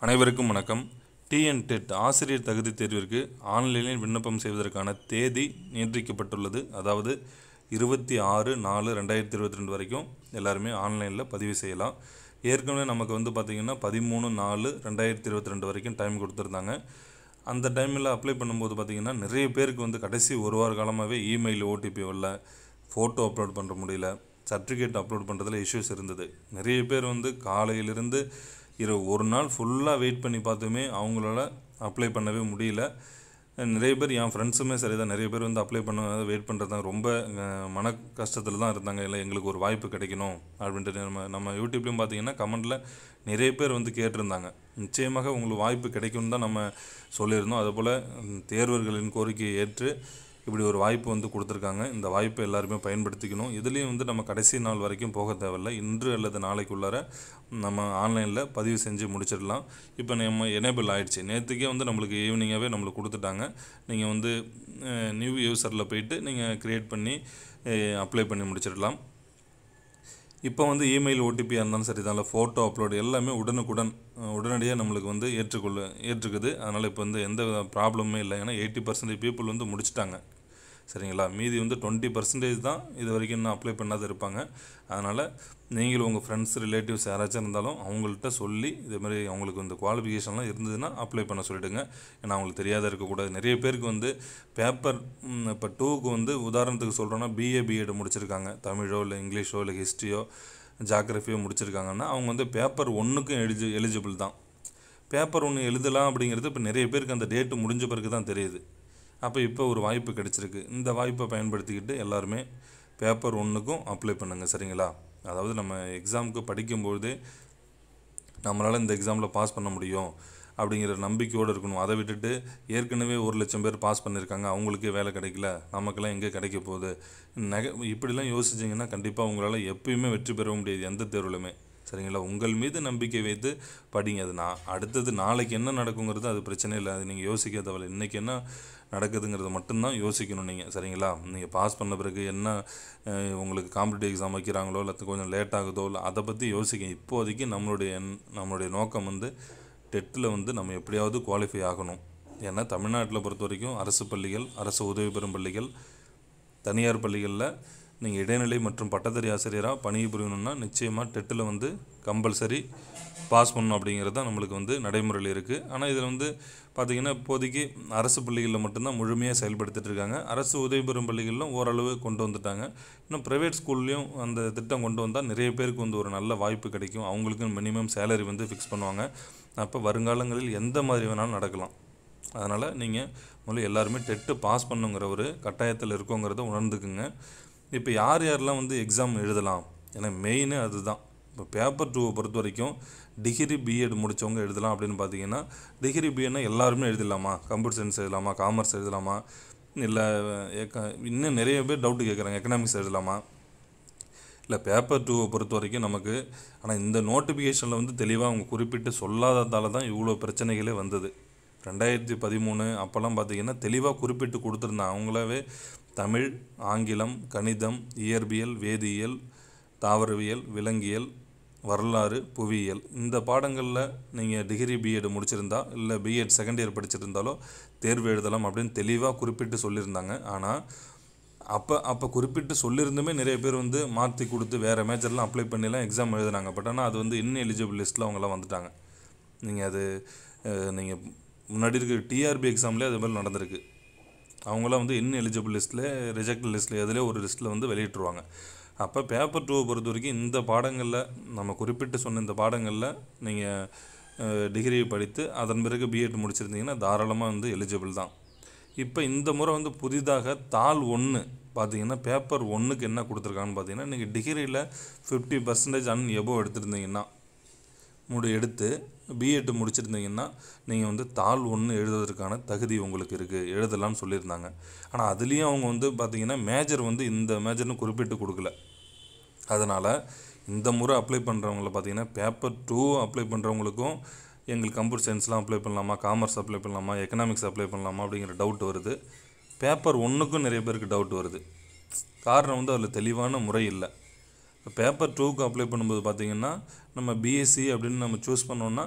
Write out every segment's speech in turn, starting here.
அனைவருக்கும் வணக்கம் TN dead ஆசிரியர் தகுதி தேர்விற்கு ஆன்லைனில் விண்ணப்பம் செய்வதற்கான தேதி நீட்டிக்கப்பட்டுள்ளது அதாவது இருபத்தி ஆறு நாலு ரெண்டாயிரத்தி இருபத்தி ரெண்டு வரைக்கும் எல்லாருமே ஆன்லைனில் பதிவு செய்யலாம் ஏற்கனவே நமக்கு வந்து பார்த்திங்கன்னா பதிமூணு நாலு ரெண்டாயிரத்தி இருபத்தி ரெண்டு வரைக்கும் டைம் கொடுத்துருந்தாங்க அந்த டைமில் அப்ளை பண்ணும்போது பார்த்திங்கன்னா நிறைய பேருக்கு வந்து கடைசி ஒரு வார காலமாகவே இமெயில் ஓடிபி வரல ஃபோட்டோ அப்லோட் பண்ணுற முடியல சர்டிஃபிகேட் அப்லோட் பண்ணுறதுல இஷ்யூஸ் இருந்தது நிறைய பேர் வந்து காலையிலிருந்து இரவு ஒரு நாள் ஃபுல்லாக வெயிட் பண்ணி பார்த்துமே அவங்களால அப்ளை பண்ணவே முடியல நிறைய பேர் என் ஃப்ரெண்ட்ஸுமே சரி தான் நிறைய பேர் வந்து அப்ளை பண்ண வெயிட் பண்ணுறது ரொம்ப அஹ், மன கஷ்டத்தில் தான் இருந்தாங்க இல்லை எங்களுக்கு ஒரு வாய்ப்பு கிடைக்கணும் அப்படின்ட்டு நம்ம நம்ம யூடியூப்லேயும் பார்த்தீங்கன்னா கமெண்டில் நிறைய பேர் வந்து கேட்டிருந்தாங்க நிச்சயமாக உங்களுக்கு வாய்ப்பு கிடைக்கும்னு தான் நம்ம சொல்லியிருந்தோம் அதுபோல் ம், தேர்வர்களின் கோரிக்கையை ஏற்று இப்படி ஒரு வாய்ப்பு வந்து கொடுத்துருக்காங்க இந்த வாய்ப்பை எல்லாருமே பயன்படுத்திக்கணும் இதுலேயும் வந்து நம்ம கடைசி நாள் வரைக்கும் போக தேவையில்ல இன்று அல்லது நாளைக்குள்ளார நம்ம ஆன்லைனில் பதிவு செஞ்சு முடிச்சிடலாம் இப்போ நம்ம எனேபிள் ஆயிடுச்சு நேற்றுக்கே வந்து நம்மளுக்கு ஈவினிங்காகவே நம்மளுக்கு கொடுத்துட்டாங்க நீங்கள் வந்து நியூ யூசரில் போயிட்டு நீங்கள் க்ரியேட் பண்ணி அப்ளை பண்ணி முடிச்சிடலாம் இப்போ வந்து இமெயில் ஓடிபியாக இருந்தாலும் சரி தான் ஃபோட்டோ அப்லோடு எல்லாமே உடனுக்குடன் அஹ், உடனடியாக நம்மளுக்கு வந்து ஏற்றுக்கொள்ள ஏற்றுக்குது அதனால் இப்போ வந்து எந்த ப்ராப்ளமுமே இல்லை ஏன்னா எயிட்டி பர்சன்டேஜ் பீப்புள் வந்து முடிச்சிட்டாங்க சரிங்களா மீதி வந்து டுவெண்ட்டி பர்சன்டேஜ் தான் இது வரைக்கும் இன்னும் அப்ளை பண்ணாத இருப்பாங்க அதனால் நீங்களும் உங்கள் ஃப்ரெண்ட்ஸ் ரிலேட்டிவ்ஸ் யாராச்சும் இருந்தாலும் அவங்கள்ட்ட சொல்லி இதே மாதிரி அவங்களுக்கு இந்த குவாலிஃபிகேஷன்லாம் இருந்ததுன்னா அப்ளை பண்ண சொல்லிவிடுங்க ஏன்னா அவங்களுக்கு தெரியாத இருக்கக்கூடாது நிறைய பேருக்கு வந்து பேப்பர் இப்போ டூக்கு வந்து உதாரணத்துக்கு சொல்கிறோன்னா பிஏ பிஎட் முடிச்சிருக்காங்க தமிழோ இல்லை இங்கிலீஷோ இல்லை ஹிஸ்ட்ரியோ ஜாகிரஃபியோ முடிச்சிருக்காங்கன்னா அவங்க வந்து பேப்பர் ஒன்றுக்கும் எலிஜி எலிஜிபிள் தான் பேப்பர் ஒன்று எழுதலாம் அப்படிங்கிறது இப்போ நிறைய பேருக்கு அந்த டேட்டு முடிஞ்ச பிறகு தான் தெரியுது அப்போ இப்போ ஒரு வாய்ப்பு கிடைச்சிருக்கு இந்த வாய்ப்பை பயன்படுத்திக்கிட்டு எல்லாருமே பேப்பர் ஒன்றுக்கும் அப்ளை பண்ணுங்கள் சரிங்களா அதாவது நம்ம எக்ஸாமுக்கு படிக்கும்பொழுதே நம்மளால் இந்த எக்ஸாமில் பாஸ் பண்ண முடியும் அப்படிங்கிற நம்பிக்கையோடு இருக்கணும் அதை விட்டுட்டு ஏற்கனவே ஒரு லட்சம் பேர் பாஸ் பண்ணியிருக்காங்க அவங்களுக்கே வேலை கிடைக்கல நமக்கெல்லாம் எங்கே கிடைக்க போகுது நெக இப்படிலாம் யோசிச்சிங்கன்னா கண்டிப்பாக உங்களால் எப்பயுமே வெற்றி பெற முடியாது எந்த தேர்வுலையுமே சரிங்களா உங்கள் மீது நம்பிக்கை வைத்து படிங்க அது நான் அடுத்தது நாளைக்கு என்ன நடக்குங்கிறது அது பிரச்சனை இல்லை அது நீங்கள் யோசிக்க தேவையில்லை இன்றைக்கி என்ன நடக்குதுங்கிறத மட்டும்தான் யோசிக்கணும் நீங்கள் சரிங்களா நீங்கள் பாஸ் பண்ண பிறகு என்ன அஹ், உங்களுக்கு காம்படிட்டிவ் எக்ஸாம் வைக்கிறாங்களோ இல்லை கொஞ்சம் லேட் ஆகுதோ இல்லை அதை பற்றி யோசிக்க இப்போதைக்கு நம்மளுடைய எண்- நம்மளுடைய நோக்கம் வந்து டெட்டில் வந்து நம்ம எப்படியாவது குவாலிஃபை ஆகணும் ஏன்னா தமிழ்நாட்டில் பொறுத்த வரைக்கும் அரசு பள்ளிகள் அரசு உதவி பெறும் பள்ளிகள் தனியார் பள்ளிகளில் நீங்கள் இடைநிலை மற்றும் பட்டதாரி ஆசிரியராக பணிபுரியணும்னா நிச்சயமாக டெட்டில் வந்து கம்பல்சரி பாஸ் பண்ணணும் அப்படிங்கிறது தான் நம்மளுக்கு வந்து நடைமுறையில் இருக்குது ஆனால் இதில் வந்து பார்த்திங்கன்னா இப்போதைக்கு அரசு பள்ளிகளில் மட்டும்தான் முழுமையாக செயல்படுத்திட்டு இருக்காங்க அரசு உதவி பெறும் பள்ளிகளிலும் ஓரளவு கொண்டு வந்துட்டாங்க இன்னும் ப்ரைவேட் ஸ்கூல்லையும் அந்த திட்டம் கொண்டு வந்தால் நிறைய பேருக்கு வந்து ஒரு நல்ல வாய்ப்பு கிடைக்கும் அவங்களுக்கு மினிமம் சேலரி வந்து ஃபிக்ஸ் பண்ணுவாங்க அப்போ வருங்காலங்களில் எந்த மாதிரி வேணாலும் நடக்கலாம் அதனால் நீங்கள் முதல்ல எல்லாருமே டெட்டு பாஸ் பண்ணுங்கிற ஒரு கட்டாயத்தில் இருக்கோங்கிறத உணர்ந்துக்குங்க இப்போ யார் யாரெல்லாம் வந்து எக்ஸாம் எழுதலாம் ஏன்னா மெயினே அதுதான் இப்போ பேப்பர் டூவை பொறுத்த வரைக்கும் டிகிரி பிஎட் முடித்தவங்க எழுதலாம் அப்படின்னு பார்த்தீங்கன்னா டிகிரி பிஎட்னா எல்லாருமே எழுதலாமா கம்ப்யூட்டர் சயின்ஸ் எழுதலாமா காமர்ஸ் எழுதலாமா இல்லை இன்னும் நிறைய பேர் டவுட்டு கேட்குறாங்க எக்கனாமிக்ஸ் எழுதலாமா இல்லை பேப்பர் டூவை பொறுத்த வரைக்கும் நமக்கு ஆனால் இந்த நோட்டிஃபிகேஷனில் வந்து தெளிவாக அவங்க குறிப்பிட்டு சொல்லாததால தான் இவ்வளோ பிரச்சனைகளே வந்தது ரெண்டாயிரத்தி பதிமூணு அப்போல்லாம் பார்த்தீங்கன்னா தெளிவாக குறிப்பிட்டு கொடுத்துருந்தாங்க அவங்களாவே தமிழ் ஆங்கிலம் கணிதம் இயற்பியல் வேதியியல் தாவரவியல் விலங்கியல் வரலாறு புவியியல் இந்த பாடங்களில் நீங்கள் டிகிரி பிஎட் முடிச்சிருந்தா இல்லை பிஎட் செகண்ட் இயர் படிச்சிருந்தாலோ தேர்வு எழுதலாம் அப்படின்னு தெளிவாக குறிப்பிட்டு சொல்லியிருந்தாங்க ஆனால் அப்போ அப்போ குறிப்பிட்டு சொல்லியிருந்துமே நிறைய பேர் வந்து மாற்றி கொடுத்து வேறு மேஜர்லாம் அப்ளை பண்ணிலாம் எக்ஸாம் எழுதுனாங்க பட் ஆனால் அது வந்து இன்னும் எலிஜிபிள் லிஸ்ட்டில் அவங்களாம் வந்துட்டாங்க நீங்கள் அது நீங்கள் முன்னாடி இருக்க டிஆர்பி எக்ஸாம்லேயே அது மாதிரி நடந்திருக்கு அவங்களாம் வந்து இன்னும் எலிஜிபிள் லிஸ்ட்டில் ரிஜெக்ட் லிஸ்ட்டில் எதுலேயோ ஒரு லிஸ்ட்டில் வந்து வெளியிட்டுருவாங்க அப்போ பேப்பர் டூவை பொறுத்த வரைக்கும் இந்த பாடங்களில் நம்ம குறிப்பிட்டு சொன்ன இந்த பாடங்களில் நீங்கள் டிகிரி படித்து அதன் பிறகு பிஎட் முடிச்சிருந்தீங்கன்னா தாராளமாக வந்து எலிஜிபிள் தான் இப்போ இந்த முறை வந்து புதிதாக தாள் ஒன்று பார்த்தீங்கன்னா பேப்பர் ஒன்றுக்கு என்ன கொடுத்துருக்காங்கன்னு பார்த்தீங்கன்னா நீங்கள் டிகிரியில் ஃபிஃப்டி பர்சன்டேஜ் அன் எபோ எடுத்திருந்தீங்கன்னா முடி எடுத்து பிஎட் முடிச்சிருந்தீங்கன்னா நீங்கள் வந்து தாள் ஒன்று எழுதுவதற்கான தகுதி உங்களுக்கு இருக்குது எழுதலாம்னு சொல்லியிருந்தாங்க ஆனால் அதுலேயும் அவங்க வந்து பார்த்தீங்கன்னா மேஜர் வந்து இந்த மேஜர்னு குறிப்பிட்டு கொடுக்கல அதனால் இந்த முறை அப்ளை பண்ணுறவங்கள பார்த்தீங்கன்னா பேப்பர் டூ அப்ளை பண்ணுறவங்களுக்கும் எங்களுக்கு கம்ப்யூட்டர் சயின்ஸ்லாம் அப்ளை பண்ணலாமா காமர்ஸ் அப்ளை பண்ணலாமா எக்கனாமிக்ஸ் அப்ளை பண்ணலாமா அப்படிங்கிற டவுட் வருது பேப்பர் ஒன்றுக்கும் நிறைய பேருக்கு டவுட் வருது காரணம் வந்து அதில் தெளிவான முறை இல்லை இப்போ பேப்பர் டூக்கு அப்ளை பண்ணும்போது பார்த்தீங்கன்னா நம்ம பிஎஸ்சி அப்படின்னு நம்ம சூஸ் பண்ணோன்னா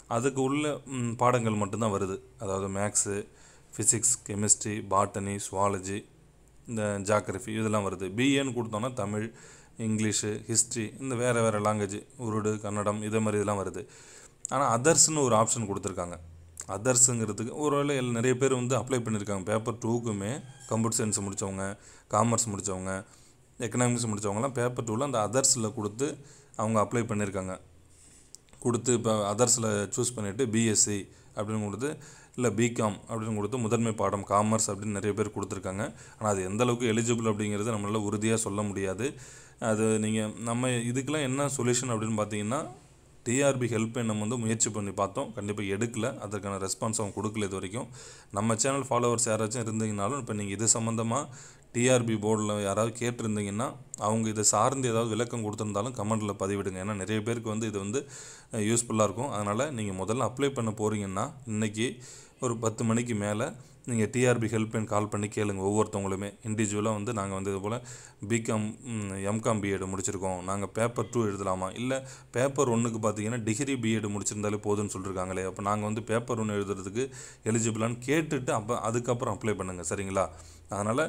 அதுக்கு உள்ள ம், பாடங்கள் மட்டும்தான் வருது அதாவது maths physics chemistry botany zoology இந்த ஜாகிரஃபி இதெல்லாம் வருது பிஏன்னு கொடுத்தோன்னா தமிழ் இங்கிலீஷு ஹிஸ்ட்ரி இந்த வேறு வேறு லாங்குவேஜ் உருடு கன்னடம் இதே மாதிரி இதெல்லாம் வருது ஆனால் அதர்ஸ்னு ஒரு ஆப்ஷன் கொடுத்துருக்காங்க அதர்ஸுங்கிறதுக்கு ஒருவேளை எல் நிறைய பேர் வந்து அப்ளை பண்ணியிருக்காங்க பேப்பர் டூக்குமே கம்ப்யூட்டர் சயின்ஸ் முடித்தவங்க காமர்ஸ் முடித்தவங்க எக்கனாமிக்ஸ் முடித்தவங்கலாம் பேப்பர் டூவில் அந்த அதர்ஸில் கொடுத்து அவங்க அப்ளை பண்ணியிருக்காங்க கொடுத்து இப்போ அதர்ஸில் சூஸ் பண்ணிவிட்டு பிஎஸ்சி அப்படின்னு கொடுத்து இல்லை பிகாம் அப்படின்னு கொடுத்து முதன்மை பாடம் காமர்ஸ் அப்படின்னு நிறைய பேர் கொடுத்துருக்காங்க ஆனால் அது எந்த அளவுக்கு எலிஜிபிள் அப்படிங்கிறது நம்மளால் உறுதியாக சொல்ல முடியாது அது நீங்கள் நம்ம இதுக்கெல்லாம் என்ன சொல்யூஷன் அப்படின்னு பார்த்தீங்கன்னா டிஆர்பி ஹெல்ப்பை நம்ம வந்து முயற்சி பண்ணி பார்த்தோம் கண்டிப்பாக எடுக்கல அதற்கான ரெஸ்பான்ஸ் அவங்க கொடுக்கல இது வரைக்கும் நம்ம சேனல் ஃபாலோவர்ஸ் யாராச்சும் இருந்தீங்கனாலும் இப்போ நீங்கள் இது சம்மந்தமாக டிஆர்பி போர்டில் யாராவது கேட்டிருந்தீங்கன்னா அவங்க இதை சார்ந்து ஏதாவது விளக்கம் கொடுத்துருந்தாலும் கமெண்ட்டில் பதிவிடுங்க ஏன்னா நிறைய பேருக்கு வந்து இது வந்து யூஸ்ஃபுல்லாக இருக்கும் அதனால் நீங்கள் முதல்ல அப்ளை பண்ண போகிறீங்கன்னா இன்றைக்கி ஒரு பத்து மணிக்கு மேலே நீங்கள் டிஆர்பி ஹெல்ப்லைன் கால் பண்ணி கேளுங்க ஒவ்வொருத்தவங்களுமே இண்டிவிஜுவலாக வந்து நாங்கள் வந்து இது போல் பிகாம் எம்காம் பிஎட் முடிச்சிருக்கோம் நாங்கள் பேப்பர் டூ எழுதலாமா இல்லை பேப்பர் ஒன்றுக்கு பார்த்தீங்கன்னா டிகிரி பிஎட் முடிச்சிருந்தாலே போதும்னு சொல்லியிருக்காங்களே அப்போ நாங்கள் வந்து பேப்பர் ஒன்று எழுதுறதுக்கு எலிஜிபிளான்னு கேட்டுட்டு அப்போ அதுக்கப்புறம் அப்ளை பண்ணுங்கள் சரிங்களா அதனால்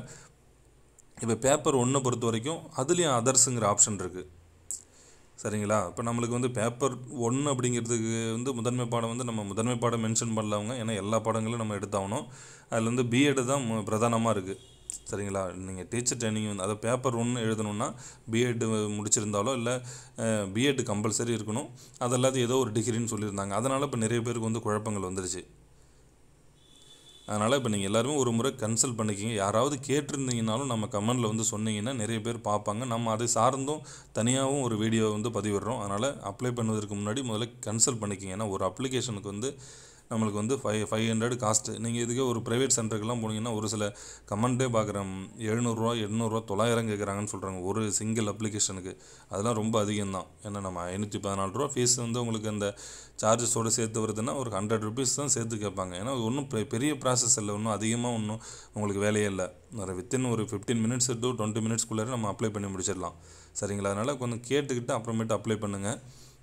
இப்போ பேப்பர் ஒன்றை பொறுத்த வரைக்கும் அதுலேயும் அதர்ஸுங்கிற ஆப்ஷன் இருக்குது சரிங்களா இப்போ நம்மளுக்கு வந்து பேப்பர் ஒன்று அப்படிங்கிறதுக்கு வந்து முதன்மை பாடம் வந்து நம்ம முதன்மை பாடம் மென்ஷன் பண்ணலவங்க ஏன்னா எல்லா பாடங்களும் நம்ம எடுத்தாகணும் அதில் வந்து பிஎட் தான் மு- பிரதானமாக இருக்குது சரிங்களா நீங்கள் டீச்சர் ட்ரைனிங் வந்து அதை பேப்பர் ஒன்று எழுதணுன்னா பிஎட் முடிச்சிருந்தாலோ இல்லை பிஎட் கம்பல்சரி இருக்கணும் அது இல்லாத ஏதோ ஒரு டிகிரின்னு சொல்லியிருந்தாங்க அதனால் இப்போ நிறைய பேருக்கு வந்து குழப்பங்கள் வந்துருச்சு அதனால் இப்போ நீங்கள் எல்லாருமே ஒரு முறை கன்சல்ட் பண்ணிக்கிங்க யாராவது கேட்டிருந்தீங்கனாலும் நம்ம கமெண்டில் வந்து சொன்னீங்கன்னா நிறைய பேர் பார்ப்பாங்க நம்ம அதை சார்ந்தும் தனியாகவும் ஒரு வீடியோ வந்து பதிவிடுறோம் அதனால் அப்ளை பண்ணுவதற்கு முன்னாடி முதல்ல கன்சல்ட் பண்ணிக்கிங்க ஏன்னா ஒரு அப்ளிகேஷனுக்கு வந்து நம்மளுக்கு வந்து ஃபைவ் ஃபைவ் ஹண்ட்ரட் காஸ்ட்டு நீங்கள் இதுக்கே ஒரு ப்ரைவேட் சென்டருக்கெல்லாம் போனீங்கன்னா ஒரு சில கமெண்ட்டே பார்க்குறேன் எழுநூறுவா எண்ணூறுரூவா தொள்ளாயிரம் கேட்குறாங்கன்னு சொல்கிறாங்க ஒரு சிங்கிள் அப்ளிகேஷனுக்கு அதெல்லாம் ரொம்ப அதிகம்தான் ஏன்னா நம்ம ஐநூற்றி பதினாலு ரூபா ஃபீஸ் வந்து உங்களுக்கு அந்த சார்ஜஸோடு சேர்த்து வருதுன்னா ஒரு ஹண்ட்ரட் ருபீஸ் தான் சேர்த்து கேட்பாங்க ஏன்னா ஒன்றும் பெரிய ப்ராசஸ் இல்லை ஒன்றும் அதிகமாக ஒன்றும் உங்களுக்கு வேலையே இல்லை ஒரு வித்தின் ஒரு ஃபிஃப்டீன் மினிட்ஸ் டு டுவெண்ட்டி மினிட்ஸ்க்குள்ளே நம்ம அப்ளை பண்ணி முடிச்சிடலாம் சரிங்களா அதனால் கொஞ்சம் கேட்டுக்கிட்டு அப்புறமேட்டு அப்ளை பண்ணுங்கள்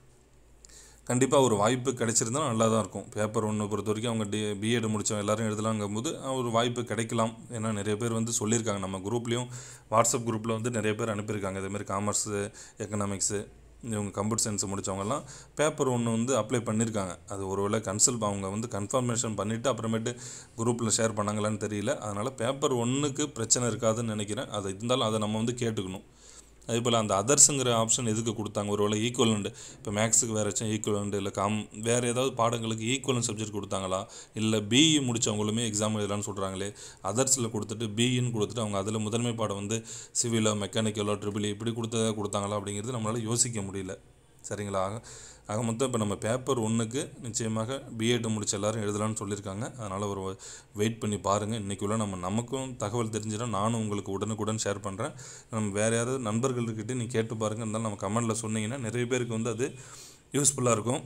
கண்டிப்பாக ஒரு வாய்ப்பு கிடைச்சிருந்தா நல்லா தான் இருக்கும் பேப்பர் ஒன்று பொறுத்த வரைக்கும் அவங்க டி பிஎட் முடித்தவங்க எல்லாரும் எழுதலாங்கும்போது அஹ், ஒரு வாய்ப்பு கிடைக்கலாம் ஏன்னா நிறைய பேர் வந்து சொல்லியிருக்காங்க நம்ம குரூப்லேயும் வாட்ஸ்அப் குரூப்பில் வந்து நிறைய பேர் அனுப்பியிருக்காங்க இதேமாதிரி காமர்ஸு எக்கனாமிக்ஸு இவங்க கம்ப்யூட்டர் சயின்ஸ் முடித்தவங்கலாம் பேப்பர் ஒன்று வந்து அப்ளை பண்ணியிருக்காங்க அது ஒருவேளை கன்சல்ட் அவங்க வந்து கன்ஃபர்மேஷன் பண்ணிவிட்டு அப்புறமேட்டு குரூப்பில் ஷேர் பண்ணாங்களான்னு தெரியல அதனால் பேப்பர் ஒன்றுக்கு பிரச்சனை இருக்காதுன்னு நினைக்கிறேன் அது இருந்தாலும் அதை நம்ம வந்து கேட்டுக்கணும் அதே போல் அந்த அதர்ஸுங்கிற ஆப்ஷன் எதுக்கு கொடுத்தாங்க ஒருவேளை ஈக்குவலண்ட் இப்போ மேக்ஸுக்கு வேறு ஏதாச்சும் ஈக்குவலண்ட் இல்லை காம் வேறு ஏதாவது பாடங்களுக்கு ஈக்குவலன் சப்ஜெக்ட் கொடுத்தாங்களா இல்லை பிஇ முடித்தவங்களுமே எக்ஸாம் எழுதலாம்னு சொல்கிறாங்களே அதர்ஸில் கொடுத்துட்டு பிஇன்னு கொடுத்துட்டு அவங்க அதில் முதன்மை பாடம் வந்து சிவிலோ மெக்கானிக்கலோ ட்ரிபிள் இப்படி கொடுத்ததா கொடுத்தாங்களா அப்படிங்கிறது நம்மளால் யோசிக்க முடியல சரிங்களா ஆக ஆக மொத்தம் இப்போ நம்ம பேப்பர் ஒன்றுக்கு நிச்சயமாக பிஎட் முடிச்ச எல்லாரும் எழுதலாம்னு சொல்லியிருக்காங்க அதனால் ஒரு வெயிட் பண்ணி பாருங்கள் இன்றைக்குள்ள நம்ம நமக்கும் தகவல் தெரிஞ்சினா நானும் உங்களுக்கு உடனுக்குடன் ஷேர் பண்ணுறேன் நம்ம வேறு யாராவது நண்பர்கள்கிட்ட நீ கேட்டு பாருங்கள் இருந்தாலும் நம்ம கமெண்டில் சொன்னீங்கன்னா நிறைய பேருக்கு வந்து அது யூஸ்ஃபுல்லாக இருக்கும்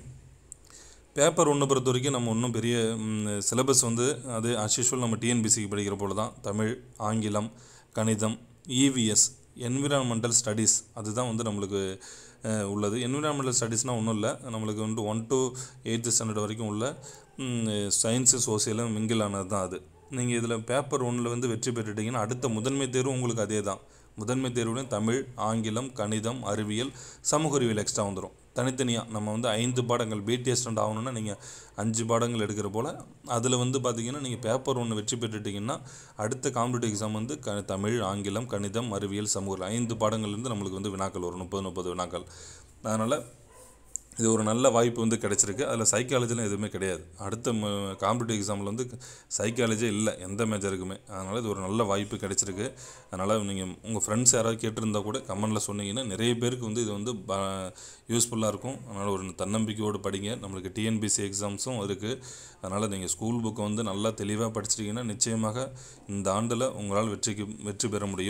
பேப்பர் ஒன்று பொறுத்த வரைக்கும் நம்ம இன்னும் பெரிய சிலபஸ் வந்து அது அஸ்யூஷுவல் நம்ம டிஎன்பிசிக்கு படிக்கிற போல தான் தமிழ் ஆங்கிலம் கணிதம் இவிஎஸ் என்விரான்மெண்டல் ஸ்டடீஸ் அதுதான் வந்து நம்மளுக்கு அஹ், உள்ளது என்விரான்மெண்டல் ஸ்டடீஸ்னால் ஒன்றும் இல்லை நம்மளுக்கு வந்து ஒன் to எயித்து ஸ்டாண்டர்ட் வரைக்கும் உள்ள சயின்ஸு சோசியலும் மிங்கிள் ஆனது தான் அது நீங்கள் இதில் பேப்பர் ஒன்றில் வந்து வெற்றி பெற்றுட்டீங்கன்னா அடுத்த முதன்மை தேர்வு உங்களுக்கு அதே தான் முதன்மை தேர்வுலையும் தமிழ் ஆங்கிலம் கணிதம் அறிவியல் சமூக அறிவியல் எக்ஸ்ட்ரா வந்துடும் தனித்தனியாக நம்ம வந்து ஐந்து பாடங்கள் பிடி ஸ்டாண்ட் ஆகணும்னா நீங்கள் அஞ்சு பாடங்கள் எடுக்கிற போல் அதில் வந்து பார்த்தீங்கன்னா நீங்கள் பேப்பர் ஒன்று வெற்றி பெற்றுட்டீங்கன்னா அடுத்த காம்படிட்டிவ் எக்ஸாம் வந்து க தமிழ் ஆங்கிலம் கணிதம் அறிவியல் சமூக ஐந்து பாடங்கள்லேருந்து நம்மளுக்கு வந்து வினாக்கள் வரும் முப்பது முப்பது வினாக்கள் அதனால் இது ஒரு நல்ல வாய்ப்பு வந்து கிடச்சிருக்கு அதில் சைக்காலஜிலாம் எதுவுமே கிடையாது அடுத்த காம்படிட்டிவ் எக்ஸாமில் வந்து சைக்காலஜியே இல்லை எந்த மேஜருக்குமே அதனால் இது ஒரு நல்ல வாய்ப்பு கிடச்சிருக்கு அதனால் நீங்கள் உங்கள் ஃப்ரெண்ட்ஸ் யாராவது கேட்டிருந்தா கூட கமெண்டில் சொன்னீங்கன்னா நிறைய பேருக்கு வந்து இது வந்து யூஸ்ஃபுல்லாக இருக்கும் அதனால் ஒரு தன்னம்பிக்கையோடு படிங்க நம்மளுக்கு டிஎன்பிசி எக்ஸாம்ஸும் இருக்குது அதனால் நீங்கள் ஸ்கூல் புக்கை வந்து நல்லா தெளிவாக படிச்சிட்டிங்கன்னா நிச்சயமாக இந்த ஆண்டில் உங்களால் வெற்றிக்கு வெற்றி பெற முடியும்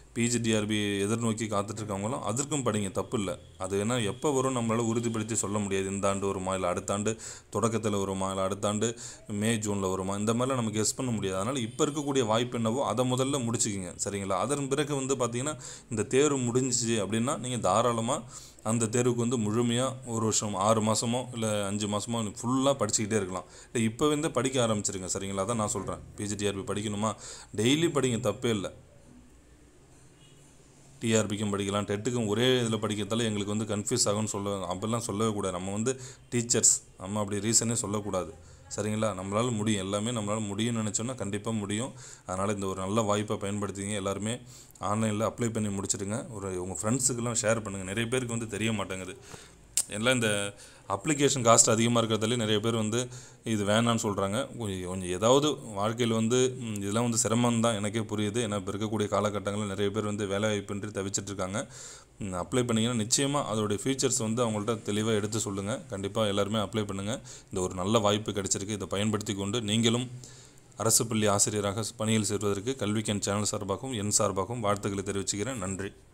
பிஜிடிஆர்பி எதிர்நோக்கி காத்துட்ருக்கவங்களும் அதற்கும் படிங்க தப்பு இல்லை அது ஏன்னா எப்போ வரும் நம்மளால் உறுதிப்படுத்தி சொல்ல முடியாது இந்த ஆண்டு வருமா இல்லை அடுத்த ஆண்டு தொடக்கத்தில் வருமா இல்லை அடுத்த ஆண்டு மே ஜூனில் வருமா இந்த மாதிரிலாம் நம்ம கெஸ் பண்ண முடியாது அதனால் இப்போ இருக்கக்கூடிய வாய்ப்பு என்னவோ அதை முதல்ல முடிச்சுக்கிங்க சரிங்களா அதன் பிறகு வந்து பார்த்திங்கன்னா இந்த தேர்வு முடிஞ்சிச்சு அப்படின்னா நீங்கள் தாராளமாக அந்த தேர்வுக்கு வந்து முழுமையாக ஒரு வருஷம் ஆறு மாதமோ இல்லை அஞ்சு மாதமோ ஃபுல்லாக படிச்சுக்கிட்டே இருக்கலாம் இல்லை இப்போ வந்து படிக்க ஆரம்பிச்சிருங்க சரிங்களா அதான் நான் சொல்கிறேன் பிஜிடிஆர்பி படிக்கணுமா டெய்லி படிங்க தப்பே இல்லை டிஆர்பிக்கும் படிக்கலாம் டெட்டுக்கும் ஒரே இதில் படிக்கிறதால எங்களுக்கு வந்து கன்ஃபியூஸ் ஆகும்னு சொல்ல அப்படிலாம் சொல்லவே கூடாது நம்ம வந்து டீச்சர்ஸ் நம்ம அப்படி ரீசனே சொல்லக்கூடாது சரிங்களா நம்மளால் முடியும் எல்லாமே நம்மளால் முடியும்னு நினச்சோன்னா கண்டிப்பாக முடியும் அதனால் இந்த ஒரு நல்ல வாய்ப்பை பயன்படுத்திங்க எல்லாருமே ஆன்லைனில் அப்ளை பண்ணி முடிச்சிடுங்க ஒரு உங்கள் ஃப்ரெண்ட்ஸுக்கெல்லாம் ஷேர் பண்ணுங்கள் நிறைய பேருக்கு வந்து தெரிய மாட்டேங்குது எல்லாம் இந்த அப்ளிகேஷன் காஸ்ட் அதிகமாக இருக்கிறதாலே நிறைய பேர் வந்து இது வேணான்னு சொல்கிறாங்க கொஞ்சம் ஏதாவது வாழ்க்கையில் வந்து ம், இதெல்லாம் வந்து சிரமம் தான் எனக்கே புரியுது ஏன்னா இப்போ இருக்கக்கூடிய காலகட்டங்களில் நிறைய பேர் வந்து வேலை வாய்ப்பின்றி தவிச்சிட்டு இருக்காங்க அப்ளை பண்ணிங்கன்னா நிச்சயமாக அதோடைய ஃபீச்சர்ஸ் வந்து அவங்கள்ட்ட தெளிவாக எடுத்து சொல்லுங்கள் கண்டிப்பாக எல்லாருமே அப்ளை பண்ணுங்கள் இந்த ஒரு நல்ல வாய்ப்பு கிடைச்சிருக்கு இதை பயன்படுத்தி கொண்டு நீங்களும் அரசு பள்ளி ஆசிரியராக பணியில் சேர்வதற்கு கல்விக்கன் சேனல் சார்பாகவும் என் சார்பாகவும் வாழ்த்துக்களை தெரிவிச்சுக்கிறேன் நன்றி